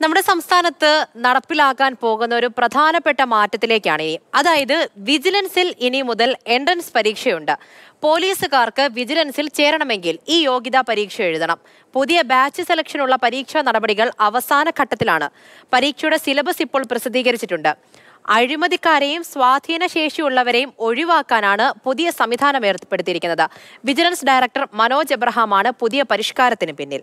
നമ്മുടെ സംസ്ഥാനത്ത് നടപ്പിലാക്കാൻ പോകുന്ന ഒരു പ്രധാനപ്പെട്ട മാറ്റത്തിലേക്കാണ് ഇനി അതായത് വിജിലൻസിൽ ഇനി മുതൽ എൻട്രൻസ് പരീക്ഷയുണ്ട് പോലീസുകാർക്ക് വിജിലൻസിൽ ചേരണമെങ്കിൽ ഈ യോഗ്യതാ പരീക്ഷ എഴുതണം പുതിയ ബാച്ച് സെലക്ഷനുള്ള പരീക്ഷാ നടപടികൾ അവസാന ഘട്ടത്തിലാണ് പരീക്ഷയുടെ സിലബസ് ഇപ്പോൾ പ്രസിദ്ധീകരിച്ചിട്ടുണ്ട് അഴിമതിക്കാരെയും സ്വാധീന ശേഷിയുള്ളവരെയും ഒഴിവാക്കാനാണ് പുതിയ സംവിധാനം ഏർപ്പെടുത്തിയിരിക്കുന്നത് വിജിലൻസ് ഡയറക്ടർ മനോജ് എബ്രഹാമാണ് പുതിയ പരിഷ്കാരത്തിന് പിന്നിൽ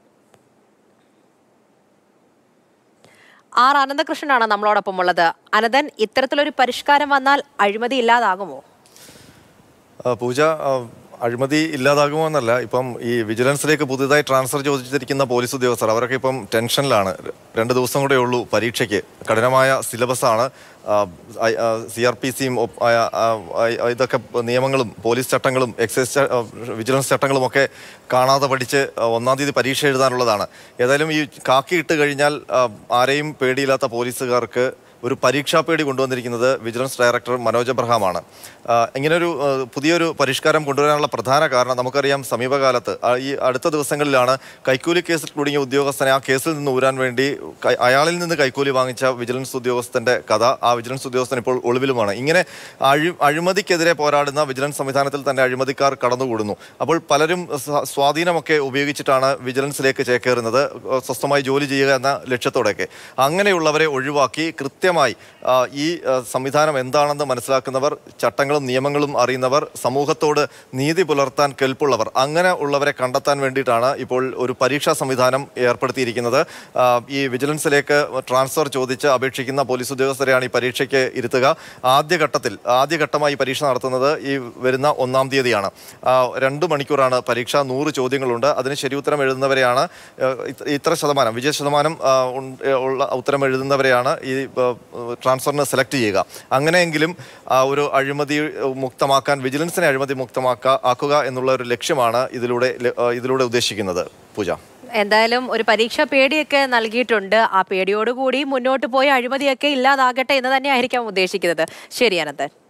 ആർ അനന്തകൃഷ്ണനാണ് നമ്മളോടൊപ്പം ഉള്ളത് അനന്തൻ ഇത്തരത്തിലൊരു പരിഷ്കാരം വന്നാൽ അഴിമതി ഇല്ലാതാകുമോ ആ, പൂജ ആ, അഴിമതി ഇല്ലാതാകുമോ എന്നല്ല ഇപ്പം ഈ വിജിലൻസിലേക്ക് പുതുതായി ട്രാൻസ്ഫർ ചോദിച്ചിരിക്കുന്ന പോലീസ് ഉദ്യോഗസ്ഥർ അവരൊക്കെ ഇപ്പം ടെൻഷനിലാണ് രണ്ട് ദിവസം കൂടെ ഉള്ളൂ പരീക്ഷയ്ക്ക് കഠിനമായ സിലബസാണ് സി ആർ പി സിയും ഇതൊക്കെ നിയമങ്ങളും പോലീസ് ചട്ടങ്ങളും എക്സൈസ് ച- ആ, വിജിലൻസ് ചട്ടങ്ങളും ഒക്കെ കാണാതെ പഠിച്ച് ആ, ഒന്നാം തീയതി പരീക്ഷ എഴുതാനുള്ളതാണ് ഏതായാലും ഈ കാക്കി ഇട്ട് കഴിഞ്ഞാൽ ആ, ആരെയും പേടിയില്ലാത്ത പോലീസുകാർക്ക് ഒരു പരീക്ഷാ പേടി കൊണ്ടുവന്നിരിക്കുന്നത് വിജിലൻസ് ഡയറക്ടർ മനോജ് എബ്രഹാമാണ് ആ, ഇങ്ങനൊരു ആ, പുതിയൊരു പരിഷ്കാരം കൊണ്ടുവരാനുള്ള പ്രധാന കാരണം നമുക്കറിയാം സമീപകാലത്ത് ആ, ഈ അടുത്ത ദിവസങ്ങളിലാണ് കൈക്കൂലി കേസിൽ കുടുങ്ങിയ ഉദ്യോഗസ്ഥനെ ആ കേസിൽ നിന്ന് ഊരാൻ വേണ്ടി കൈ- അയാളിൽ നിന്ന് കൈക്കൂലി വാങ്ങിച്ച വിജിലൻസ് ഉദ്യോഗസ്ഥന്റെ കഥ ആ വിജിലൻസ് ഉദ്യോഗസ്ഥൻ ഇപ്പോൾ ഒളിവിലുമാണ് ഇങ്ങനെ അഴി അഴിമതിക്കെതിരെ പോരാടുന്ന വിജിലൻസ് സംവിധാനത്തിൽ തന്നെ അഴിമതിക്കാർ കടന്നുകൂടുന്നു അപ്പോൾ പലരും സ്വ- സ്വാധീനമൊക്കെ ഉപയോഗിച്ചിട്ടാണ് വിജിലൻസിലേക്ക് ചേക്കേറുന്നത് ഏഹ് സ്വസ്ഥമായി ജോലി ചെയ്യുക എന്ന ലക്ഷ്യത്തോടെയൊക്കെ അങ്ങനെയുള്ളവരെ ഒഴിവാക്കി കൃത്യമായി ആ, ഈ ആ, സംവിധാനം എന്താണെന്ന് മനസ്സിലാക്കുന്നവർ ചട്ടങ്ങളും നിയമങ്ങളും അറിയുന്നവർ സമൂഹത്തോട് നീതി പുലർത്താൻ കെൽപ്പുള്ളവർ അങ്ങനെ ഉള്ളവരെ കണ്ടെത്താൻ വേണ്ടിയിട്ടാണ് ഇപ്പോൾ ഒരു പരീക്ഷാ സംവിധാനം ഏർപ്പെടുത്തിയിരിക്കുന്നത് ആ, ഈ വിജിലൻസിലേക്ക് ട്രാൻസ്ഫർ ചോദിച്ച് അപേക്ഷിക്കുന്ന പോലീസ് ഉദ്യോഗസ്ഥരെയാണ് ഈ പരീക്ഷയ്ക്ക് ഇരുത്തുക ആദ്യഘട്ടത്തിൽ ആദ്യഘട്ടമായി പരീക്ഷ നടത്തുന്നത് ഈ വരുന്ന ഒന്നാം തീയതിയാണ് ആ, രണ്ട് മണിക്കൂറാണ് പരീക്ഷ നൂറ് ചോദ്യങ്ങളുണ്ട് അതിന് ശരി ഉത്തരം എഴുതുന്നവരെയാണ് ആ, ഇത്ര- ഇത്ര ശതമാനം വിജയ ശതമാനം ആ, ഉൺ- ഉള്ള ഉത്തരം എഴുതുന്നവരെയാണ് ഈ ആ, ട്രാൻസ്ഫറിന് സെലക്ട് ചെയ്യുക അങ്ങനെയെങ്കിലും ആ, ഒരു അഴിമതി മുക്തമാക്കാൻ വിജിലൻസിനെ അഴിമതി മുക്തമാക്കുക ആക്കുക എന്നുള്ള ഒരു ലക്ഷ്യമാണ് ഇതിലൂടെ ല- ആ, ഇതിലൂടെ ഉദ്ദേശിക്കുന്നത് പൂജ എന്തായാലും ഒരു പരീക്ഷ പേടിയൊക്കെ നൽകിയിട്ടുണ്ട് ആ പേടിയോടുകൂടി മുന്നോട്ട് പോയി അഴിമതിയൊക്കെ ഇല്ലാതാകട്ടെ എന്ന് തന്നെയായിരിക്കാം ഉദ്ദേശിക്കുന്നത് ശരി അനന്തൻ